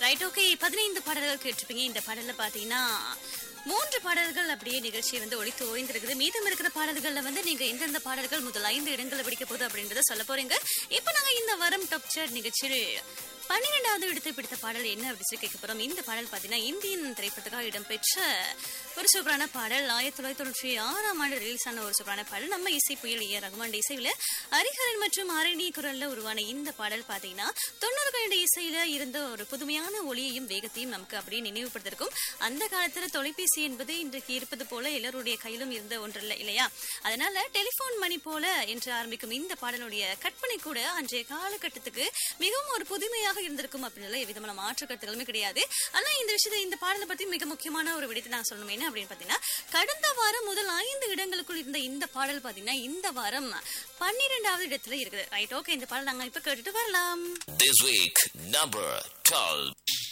Right okay பதினைந்து பாடல்கள் கேட்டிருப்பீங்க இந்த பாடல்ல பாத்தீங்கன்னா மூன்று பாடல்கள் அப்படியே நிகழ்ச்சி வந்து ஒழித்து ஓய்ந்திருக்குது மீதம் இருக்கிற பாடல்கள்ல வந்து நீங்க எந்தெந்த பாடல்கள் முதல் ஐந்து இடங்களை பிடிக்க போகுது அப்படின்றத சொல்ல போறீங்க இப்போ நாங்க இந்த வரம் டாப் சார் நிகழ்ச்சியில் பன்னிரெண்டாவது இடத்தை பிடித்த பாடல் என்ன அப்படின்னு சொல்லி கேட்க போறோம் இந்த பாடல் பாத்தீங்கன்னா இந்தியன் திரைப்படத்துக்காக இடம்பெற்ற ஒரு சூப்பரான பாடல் ஆயிரத்தி தொள்ளாயிரத்தி தொண்ணூற்றி ஆறாம் ஆண்டு ரிலீஸ் ஆன ஒரு சூப்பரான பாடல் நம்ம இசை புயல் ஏ ரகுமான் இசையில ஹரிஹரன் மற்றும் அரணி குரல்ல உருவான இந்த பாடல் பாத்தீங்கன்னா தொண்ணூறுகளின் இசையில இருந்த ஒரு புதுமையான ஒளியையும் வேகத்தையும் நமக்கு அப்படியே நினைவுபடுத்திருக்கும் அந்த காலத்துல தொலைபேசி என்பது இன்றைக்கு இருப்பது போல எல்லாருடைய கையிலும் இருந்த ஒன்றல்ல இல்லையா அதனால டெலிபோன் மணி போல என்று ஆரம்பிக்கும் இந்த பாடலுடைய கற்பனை கூட அன்றைய காலகட்டத்துக்கு மிகவும் ஒரு புதுமையாக இருந்திருக்கும் அப்படின்னு எவ்விதமான மாற்று கருத்துகளுமே கிடையாது ஆனா இந்த விஷயத்தை இந்த பாடலை பத்தி மிக முக்கியமான ஒரு விடத்தை நான் சொல்லணும் என்ன அப்படின்னு பாத்தீங்கன்னா கடந்த வாரம் முதல் ஐந்து இடங்களுக்குள் இருந்த இந்த பாடல் பாத்தீங்கன்னா இந்த வாரம் பன்னிரெண்டாவது இடத்துல இருக்குது ரைட் ஓகே இந்த பாடல் நாங்க இப்ப கேட்டுட்டு வரலாம் This week, number 12.